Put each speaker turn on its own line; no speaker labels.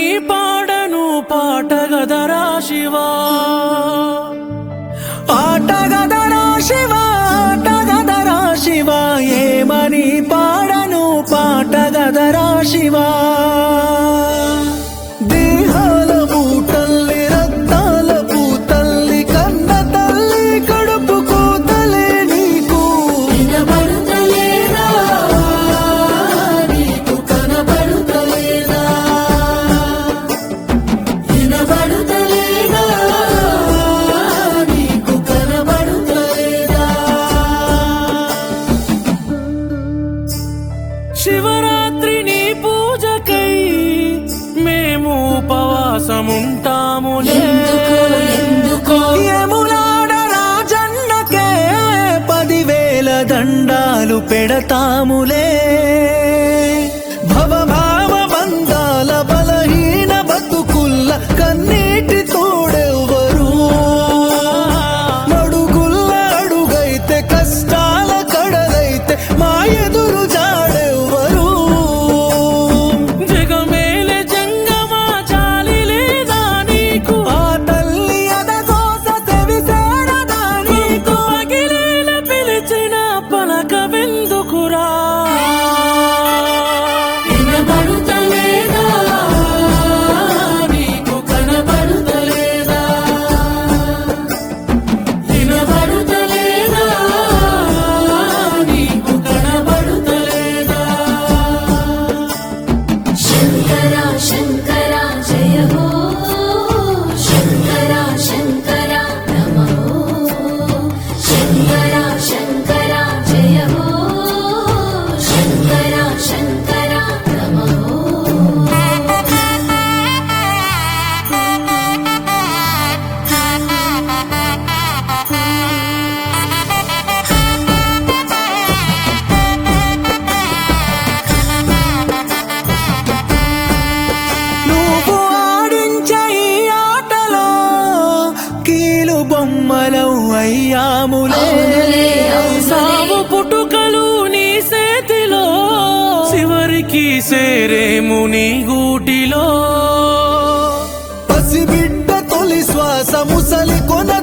పాడను పాట గదరా శివా ఆట గదరా శివా ఆట గదరా శివా ఏమని పాడను పాట గదరా శివా దేహాల పూటల్లి రక్తాల పూతల్లి కన్న తల్లి కడుపు కూతలే నీకు
వినబడుతలేదా నీకు కనబడుతలేదా వినబడుతలేదా నీకు కనబడుతలేదా
శివరాత్రి నీ పూజకై మేము ఉపవాసముంటాములే
ఎందుకో ఎందుకో
యమునాడ రాజన్నకే పదివేల దండాలు పెడతాములే భవభావ బంధాల బలహీన బతుకుల్ల కన్నీటి తోడెవ్వరు మడుగుల్ల అడుగైతే కష్టాల కడలైతే మా ఎదురు జాడెవ్వరు జగమేల జంగమా చాలి లేదా నీకు ఆ తల్లి అదగోస తెలిసేరదా నీకు పగిలేల పిలిచిన పలక వెందుకురా
వినబడుతలేదా నీకు కనబడుతలేదా వినబడుతలేదా నీకు కనబడుతలేదా శంకర శంకర జయ హో శంకర శంకర నమో శంకర శంకర జయ హో శంకర శంకర నమో
నువ్వు ఆడించే ఈ ఆటలో కీలు బొమ్మలం అయ్యాములే
అవునులే, అవునులే.
సాగు పుట్టుకలు నీ చేతిలో చివరికి సేరేము నీ గూటిలో పసిబిడ్డ తొలి శ్వాస ముసలి కొన